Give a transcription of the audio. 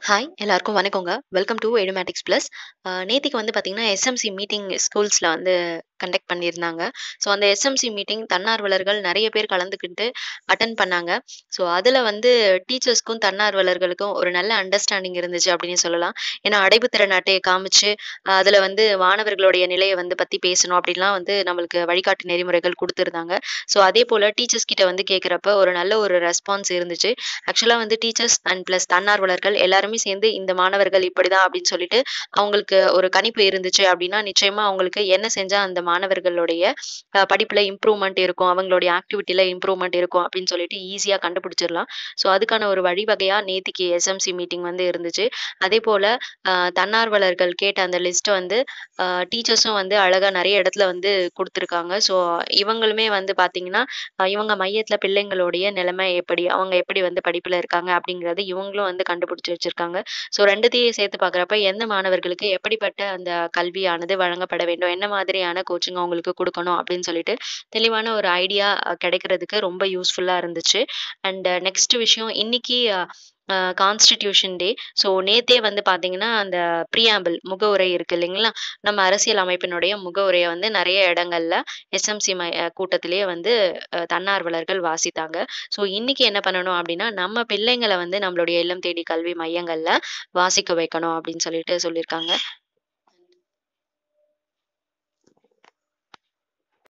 Hi எல்லாருக்கும் வணக்கங்க. Welcome to Edumatics Plus. அ நேத்திக்கு வந்து பார்த்தீங்கன்னா, எஸ்எம்சி மீட்டிங் ஸ்கூல்ஸ்ல வந்து கண்டக்ட் பண்ணியிருந்தாங்க. ஸோ அந்த எஸ்எம்சி மீட்டிங் தன்னார்வலர்கள் நெறைய பேர் கலந்துக்கிட்டு அட்டெண்ட் பண்ணாங்க. ஸோ அதுல வந்து டீச்சர்ஸ்க்கும், தன்னார்வலர்களுக்கும் ஒரு நல்ல அண்டர்ஸ்டாண்டிங் இருந்துச்சு அப்படின்னு சொல்லலாம். ஏன்னா அடைவு திறன் அட்டைய காமிச்சு, அ அதுல வந்து மாணவர்களுடைய நிலைய வந்து பத்தி பேசணும் அப்படின்லாம் வந்து நம்மளுக்கு வழிகாட்டு நெறிமுறைகள் குடுத்திருந்தாங்க. ஸோ அதேபோல டீச்சர்ஸ் கிட்ட வந்து கேட்கிறப்ப ஒரு நல்ல ஒரு ரெஸ்பான்ஸ் இருந்துச்சு. ஆக்சுவலா வந்து டீச்சர்ஸ் அண்ட் பிளஸ் தன்னார்வலர்கள் எல்லாருமே சேர்ந்து இந்த மாணவர்கள் இப்படிதான் அப்படின்னு சொல்லிட்டு, அவங்களுக்கு ஒரு கணிப்பு இருந்துச்சு அப்படின்னா, நிச்சயமா அவங்களுக்கு என்ன செஞ்சா அந்த மாணவர்களுடைய அ படிப்புல இம்ப்ரூவ்மெண்ட் இருக்கும், அவங்களுடைய ஆக்டிவிட்டில இம்ப்ரூவ்மெண்ட் இருக்கும் அப்படின்னு சொல்லிட்டு ஈஸியா கண்டுபிடிச்சிரலாம். ஸோ அதுக்கான ஒரு வழிவகையா நேத்திக்கு எஸ்எம்சி மீட்டிங் வந்து இருந்துச்சு. அதேபோல அ தன்னார்வலர்கள் கேட்ட அந்த லிஸ்ட்ட வந்து அ டீச்சர்ஸும் வந்து அழகா நெறைய இடத்துல வந்து குடுத்துருக்காங்க. ஸோ இவங்களுமே வந்து பார்த்தீங்கன்னா, அ இவங்க மையத்துல பிள்ளைங்களுடைய நிலைமை எப்படி? அவங்க எப்படி வந்து படிப்புல இருக்காங்க? அப்படிங்கிறத இவங்களும் வந்து கண்டுபிடிச்சு வச்சிருக்காங்க. ஸோ 2த்தையும் சேர்த்து பார்க்குறப்ப எந்த மாணவர்களுக்கு எப்படிப்பட்ட அந்த கல்வியானது வழங்கப்பட வேண்டும்? என்ன மாதிரியான கோச்சிங் அவங்களுக்கு குடுக்கணும்? அப்படின்னு சொல்லிட்டு தெளிவான ஒரு ஐடியா அ கிடைக்கிறதுக்கு ரொம்ப யூஸ்ஃபுல்லா இருந்துச்சு. அண்ட் நெக்ஸ்ட் விஷயம் இன்னைக்கு அ அ கான்ஸ்டிடியூஷன் டே. ஸோ நேத்தே வந்து பார்த்தீங்கன்னா, அந்த ப்ரியாம்பிள் முகவுரை இருக்கு இல்லைங்களா? நம்ம அரசியல் அமைப்பினுடைய முகவுரைய வந்து நெறைய இடங்கள்ல எஸ்எம்சி மை அ கூட்டத்திலேயே வந்து அ தன்னார்வலர்கள் வாசித்தாங்க. ஸோ இன்னைக்கு என்ன பண்ணணும் அப்படின்னா, நம்ம பிள்ளைங்கள வந்து நம்மளுடைய இல்லம் தேடி கல்வி மையங்கள்ல வாசிக்க வைக்கணும் அப்படின்னு சொல்லிட்டு சொல்லியிருக்காங்க.